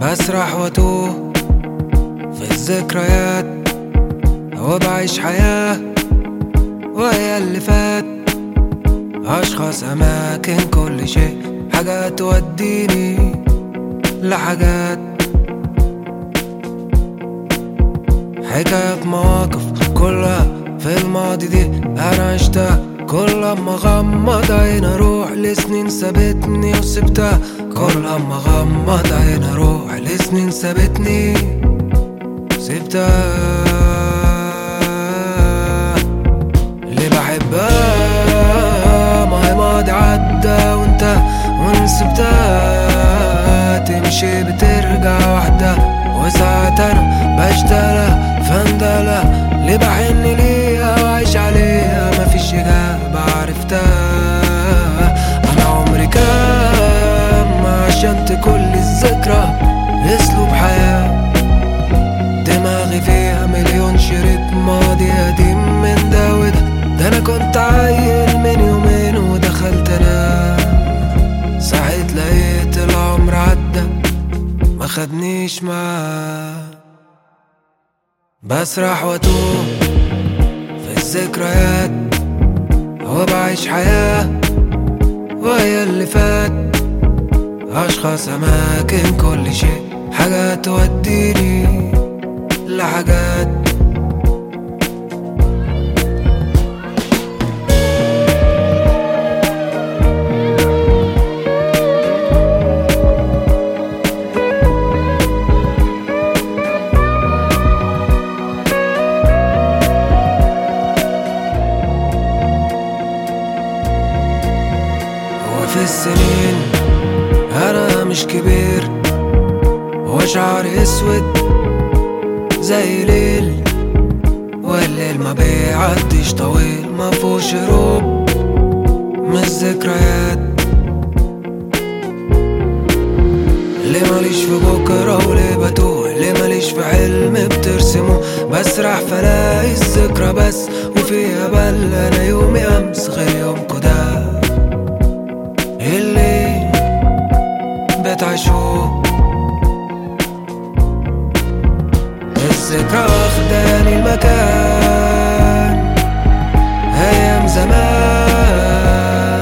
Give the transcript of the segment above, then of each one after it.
بسرح واتوه في الذكريات وبعيش حياة وهي اللي فات أشخاص أماكن كل شيء حاجات توديني لحاجات حكايات مواقف كلها في الماضي دي أنا عشتها كل ما غمض عين اروح لسنين سابتني وسبتها كل ما غمض عين اروح لسنين سابتني سبتها اللي بحبها ما هي ماضي عدى وانت ونسبتها تمشي بترجع وحدها وساعات انا بشتغلها فندلة اللي بحن ليها وعيش عليها مفيش إجابة عرفتها أنا عمري كام عشان كل الذكرى أسلوب حياة دماغي فيها مليون شريط ماضي قديم من ده وده ده أنا كنت عيل من يومين ودخلت أنام صحيت لقيت العمر عدى ما خدنيش معاه بسرح واتوه في الذكريات وبعيش حياة وهي اللي فات أشخاص أماكن كل شيء حاجات توديني لحاجات وفي السنين أنا مش كبير وشعري أسود زي ليل والليل ما بيعديش طويل ما فيهوش هروب من الذكريات ليه ماليش في بكرة وليه بتوه ليه ماليش في حلم بترسمه بسرح فلاقي الذكرى بس وفيها بل أنا يومي أمس غير يومكو ده اللي بتعيشوه الذكرى واخداني المكان أيام زمان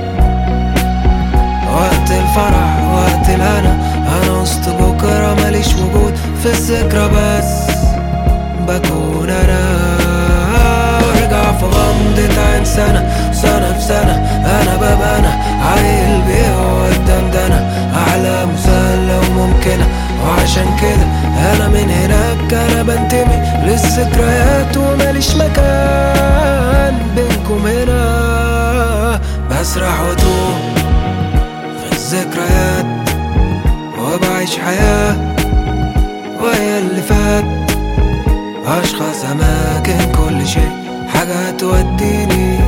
وقت الفرح وقت الهنا أنا وسط بكرة ماليش وجود في الذكرى بس بكون أنا وارجع في غمضة عين سنة سنة في سنة أنا ببقى أنا عيل بيه قدام ده أنا أحلام مسهلة وممكنة وعشان كده أنا من هناك أنا بنتمي للذكريات وماليش مكان بينكم هنا بسرح واتوه في الذكريات وبعيش حياة وهي اللي فات أشخاص أماكن كل شيء حاجات توديني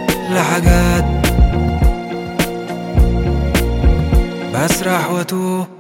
لحاجات بسرح واتوه